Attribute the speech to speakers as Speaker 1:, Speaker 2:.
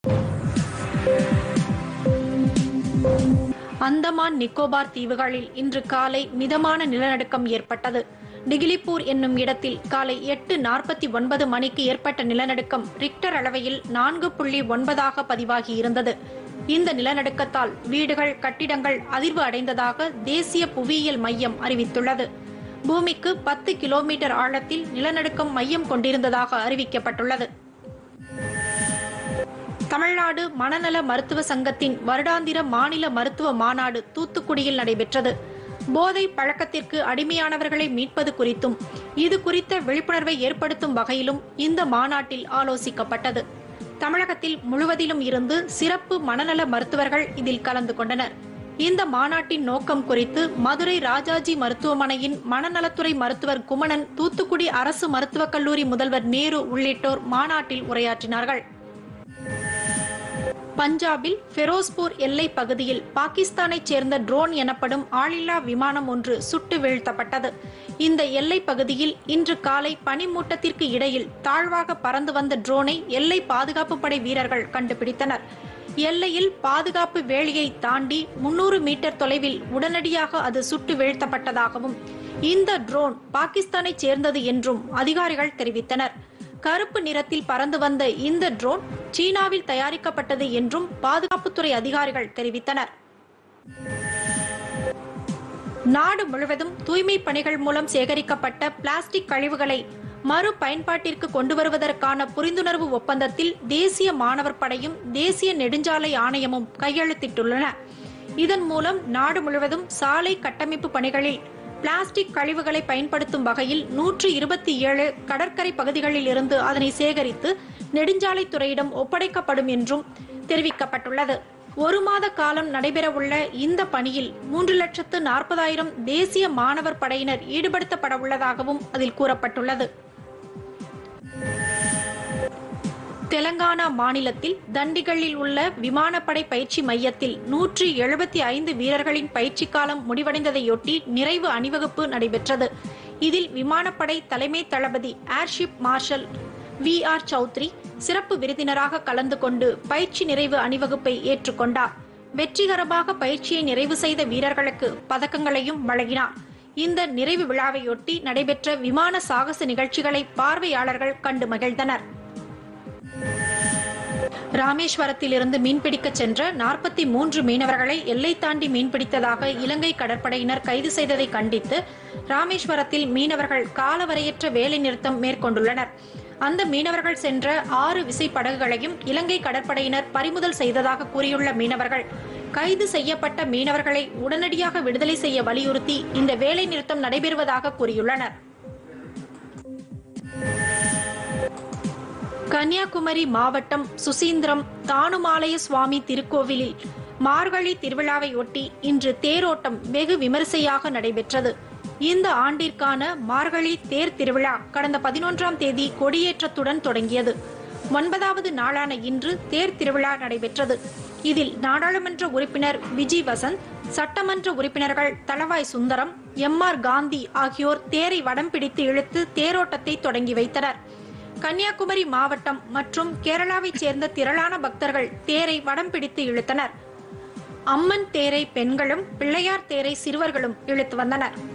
Speaker 1: அந்தமான் நிக்கோபார் தீவுகளில் இன்று காலை மிதமான நிலநடுக்கம் ஏற்பட்டது டிகிலிப்பூர் என்னும் இடத்தில் காலை எட்டு நாற்பத்தி ஒன்பது மணிக்கு ஏற்பட்ட நிலநடுக்கம் ரிக்டர் அளவையில் நான்கு புள்ளி ஒன்பதாக பதிவாகி இருந்தது இந்த நிலநடுக்கத்தால் வீடுகள் கட்டிடங்கள் அதிர்வு அடைந்ததாக தேசிய புவியியல் மையம் அறிவித்துள்ளது பூமிக்கு பத்து கிலோமீட்டர் ஆழத்தில் நிலநடுக்கம் மையம் கொண்டிருந்ததாக அறிவிக்கப்பட்டுள்ளது தமிழ்நாடு மனநல மருத்துவ சங்கத்தின் வருடாந்திர மாநில மருத்துவ மாநாடு தூத்துக்குடியில் நடைபெற்றது போதை பழக்கத்திற்கு அடிமையானவர்களை மீட்பது குறித்தும் இது குறித்த விழிப்புணர்வை ஏற்படுத்தும் வகையிலும் இந்த மாநாட்டில் ஆலோசிக்கப்பட்டது தமிழகத்தில் முழுவதிலும் இருந்து சிறப்பு மனநல மருத்துவர்கள் இதில் கலந்து கொண்டனர் இந்த மாநாட்டின் நோக்கம் குறித்து மதுரை ராஜாஜி மருத்துவமனையின் மனநலத்துறை மருத்துவர் குமணன் தூத்துக்குடி அரசு மருத்துவக் கல்லூரி முதல்வர் நேரு உள்ளிட்டோர் மாநாட்டில் உரையாற்றினார்கள் பஞ்சாபில் ஃபெரோஸ்பூர் எல்லை பகுதியில் பாகிஸ்தானைச் சேர்ந்த ட்ரோன் எனப்படும் ஆளில்லா விமானம் ஒன்று சுட்டு வீழ்த்தப்பட்டது இந்த எல்லை பகுதியில் இன்று காலை பனிமூட்டத்திற்கு இடையில் தாழ்வாக பறந்து வந்த ட்ரோனை எல்லை பாதுகாப்பு படை வீரர்கள் கண்டுபிடித்தனர் எல்லையில் பாதுகாப்பு வேலியை தாண்டி முன்னூறு மீட்டர் தொலைவில் உடனடியாக அது சுட்டு வீழ்த்தப்பட்டதாகவும் இந்த ட்ரோன் பாகிஸ்தானைச் சேர்ந்தது என்றும் அதிகாரிகள் தெரிவித்தனர் கருப்பு நிறத்தில் பறந்து வந்த இந்த ட்ரோன் சீனாவில் தயாரிக்கப்பட்டது என்றும் பாதுகாப்புத்துறை அதிகாரிகள் தெரிவித்தனர் நாடு முழுவதும் தூய்மை பணிகள் மூலம் சேகரிக்கப்பட்ட பிளாஸ்டிக் கழிவுகளை மறு பயன்பாட்டிற்கு கொண்டு வருவதற்கான புரிந்துணர்வு ஒப்பந்தத்தில் தேசிய மாணவர் படையும் தேசிய நெடுஞ்சாலை ஆணையமும் கையெழுத்திட்டுள்ளன இதன் மூலம் நாடு முழுவதும் சாலை கட்டமைப்பு பணிகளில் பிளாஸ்டிக் கழிவுகளை பயன்படுத்தும் வகையில் நூற்று இருபத்தி ஏழு கடற்கரை பகுதிகளில் இருந்து அதனை சேகரித்து நெடுஞ்சாலைத்துறையிடம் ஒப்படைக்கப்படும் என்றும் தெரிவிக்கப்பட்டுள்ளது ஒரு மாத காலம் நடைபெறவுள்ள இந்த பணியில் மூன்று லட்சத்து நாற்பதாயிரம் தேசிய மாணவர் படையினர் ஈடுபடுத்தப்பட உள்ளதாகவும் அதில் கூறப்பட்டுள்ளது தெலங்கானா மாநிலத்தில் தண்டிகளில் உள்ள விமானப்படை பயிற்சி மையத்தில் நூற்றி எழுபத்தி ஐந்து வீரர்களின் பயிற்சி காலம் முடிவடைந்ததையொட்டி நிறைவு அணிவகுப்பு நடைபெற்றது இதில் விமானப்படை தலைமை தளபதி air chief marshal V R Chaudhari சிறப்பு விருந்தினராக கலந்து கொண்டு பயிற்சி நிறைவு அணிவகுப்பை ஏற்றுக்கொண்டார் வெற்றிகரமாக பயிற்சியை நிறைவு செய்த வீரர்களுக்கு பதக்கங்களையும் வழங்கினார் இந்த நிறைவு விழாவையொட்டி நடைபெற்ற விமான சாகச நிகழ்ச்சிகளை பார்வையாளர்கள் கண்டு மகிழ்ந்தனர் ராமேஸ்வரத்தில் இருந்து மீன்பிடிக்க சென்ற நாற்பத்தி மூன்று மீனவர்களை எல்லை தாண்டி மீன்பிடித்ததாக இலங்கை கடற்படையினர் கைது செய்ததை கண்டித்து ராமேஸ்வரத்தில் மீனவர்கள் காலவரையற்ற வேலை நிறுத்தம் மேற்கொண்டுள்ளனர் அந்த மீனவர்கள் சென்ற ஆறு விசைப்படகுகளையும் இலங்கை கடற்படையினர் பறிமுதல் செய்ததாக கூறியுள்ள மீனவர்கள் கைது செய்யப்பட்ட மீனவர்களை உடனடியாக விடுதலை செய்ய வலியுறுத்தி இந்த வேலை நிறுத்தம் நடைபெறுவதாக கூறியுள்ளனர் கன்னியாகுமரி மாவட்டம் சுசீந்திரம் தானுமாலய சுவாமி திருக்கோவிலில் மார்கழி திருவிழாவையொட்டி இன்று தேரோட்டம் வெகு விமரிசையாக நடைபெற்றது இந்த ஆண்டிற்கான மார்கழி தேர் திருவிழா கடந்த பதினொன்றாம் தேதி கொடியேற்றத்துடன் தொடங்கியது ஒன்பதாவது நாளான இன்று தேர் திருவிழா நடைபெற்றது இதில் நாடாளுமன்ற உறுப்பினர் விஜி வசந்த் சட்டமன்ற உறுப்பினர்கள் தளவாய் சுந்தரம் எம் ஆர் காந்தி ஆகியோர் தேரை வடம் பிடித்து இழுத்து தேரோட்டத்தை தொடங்கி வைத்தனர் கன்னியாகுமரி மாவட்டம் மற்றும் கேரளாவைச் சேர்ந்த திரளான பக்தர்கள் தேரை வடம் பிடித்து இழுத்தனர் அம்மன் தேரை பெண்களும் பிள்ளையார் தேரை சிறுவர்களும் இழுத்து வந்தனர்